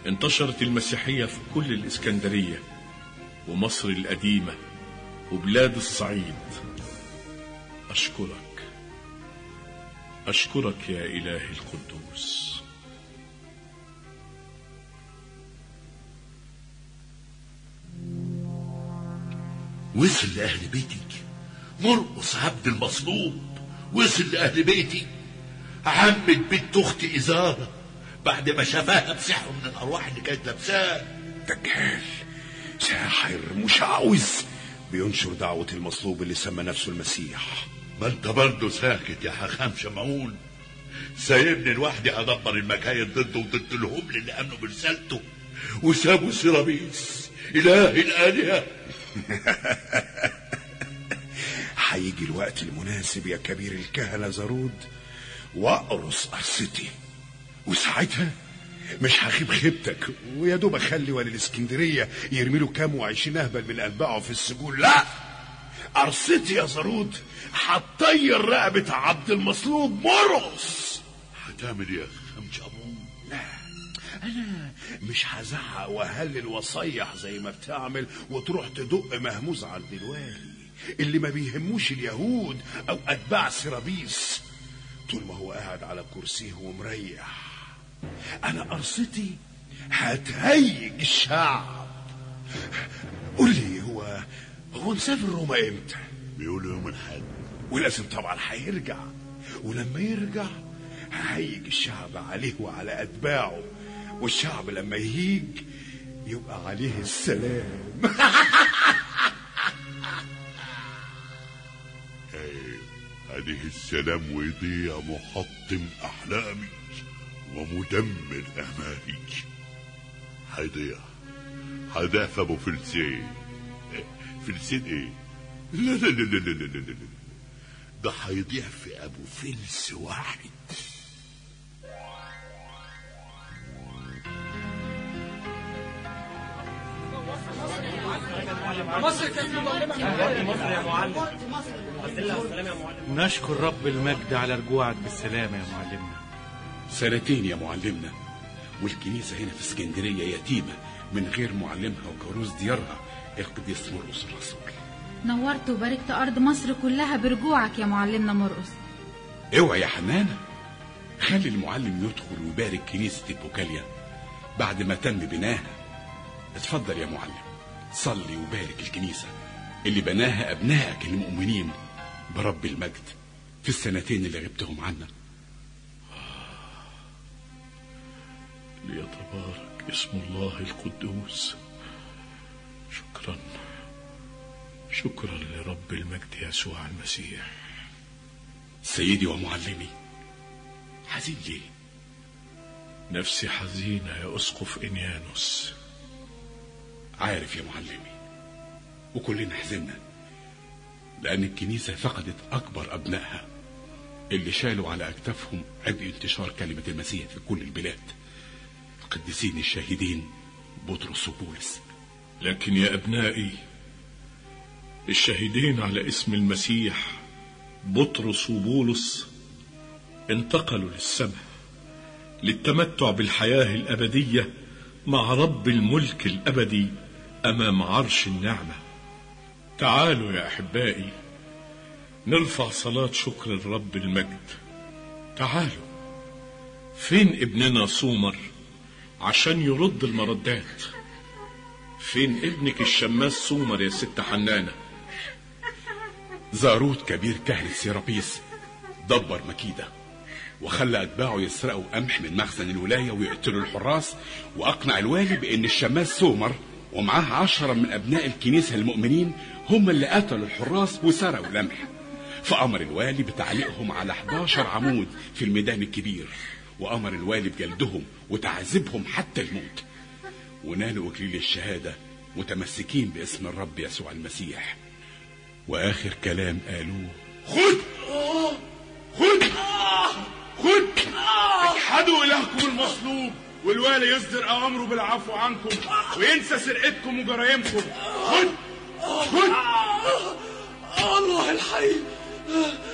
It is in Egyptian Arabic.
انتشرت المسيحية في كل الإسكندرية ومصر القديمة وبلاد الصعيد أشكرك أشكرك يا إلهي القدوس وصل لأهل بيتك مرقص عبد المصلوب وصل لأهل بيتي عمة بنت أختي إزارة بعد ما شافاها بسحر من الأرواح اللي كانت لابساه دجال ساحر مشعوذ بينشر دعوة المصلوب اللي سمى نفسه المسيح ما انت برضه ساكت يا حخام شمعون سايبني لوحدي ادبر المكايد ضده وضد الهبل اللي امنوا برسالته وسابوا سيرابيس اله الالهه هيجي الوقت المناسب يا كبير الكهنة زارود واقرص قرصتي وساعتها مش هخيب خيبتك ويا دوب اخلي ولي الاسكندريه يرمي له كام وعشرين اهبل من انباعه في السجون لا قرصتي يا زارود هتطير رقبه عبد المصلوب مرقص هتعمل ايه يا خام شمعون لا انا مش هزعق واهلل واصيح زي ما بتعمل وتروح تدق مهموز عند الوالي اللي ما بيهموش اليهود او اتباع سيرابيس طول ما هو قاعد على كرسيه ومريح انا قرصتي هتهيج الشعب قول لي هو هو مسافر روما امتى بيقولوا يوم الحد ولازم طبعا هيرجع ولما يرجع هيج الشعب عليه وعلى اتباعه والشعب لما يهيج يبقى عليه السلام عليه السلام ويضيع محطم احلامي ومدمر امالي هيضيع هيضيع في ابو فلسين فلسين ايه لا لا لا لا لا لا لا لا ده هيضيع في ابو فلس واحد نشكر رب المجد على رجوعك بالسلامة يا معلمنا سنتين يا معلمنا والكنيسة هنا في اسكندرية يتيمة من غير معلمها وكروز ديارها القديس مرقس الرسول نورت وباركت أرض مصر كلها برجوعك يا معلمنا مرقس اوعى يا حنانة خلي المعلم يدخل ويبارك كنيسة البوكاليا بعد ما تم بناها اتفضل يا معلم صلي وبارك الكنيسة اللي بناها أبنائك المؤمنين برب المجد في السنتين اللي غبتهم عنا ليتبارك اسم الله القدوس شكرا شكرا لرب المجد يسوع المسيح سيدي ومعلمي حزين ليه نفسي حزينة يا أسقف إنيانوس عارف يا معلمي وكلنا حزنا لأن الكنيسة فقدت أكبر أبنائها اللي شالوا على أكتافهم عبء انتشار كلمة المسيح في كل البلاد القديسين الشاهدين بطرس وبولس لكن يا أبنائي الشاهدين على اسم المسيح بطرس وبولس انتقلوا للسماء للتمتع بالحياة الأبدية مع رب الملك الأبدي أمام عرش النعمة تعالوا يا أحبائي نرفع صلاة شكر الرب المجد تعالوا فين ابننا صومر عشان يرد المردات فين ابنك الشماس صومر يا ست حنانة زاروت كبير كهنة سيرابيس دبر مكيدة وخلى أتباعه يسرقوا قمح من مخزن الولاية ويقتلوا الحراس وأقنع الوالي بأن الشماس سومر ومعاه عشرة من أبناء الكنيسة المؤمنين هم اللي قتلوا الحراس وسرقوا القمح فأمر الوالي بتعليقهم على 11 عمود في الميدان الكبير وأمر الوالي بجلدهم وتعذيبهم حتى الموت ونالوا إكليل الشهادة متمسكين باسم الرب يسوع المسيح وآخر كلام قالوه خد خد خد اجحدوا إلهكم المصلوب والوالي يصدر أوامره بالعفو عنكم وينسى سرقتكم وجرايمكم خد خد الله الحي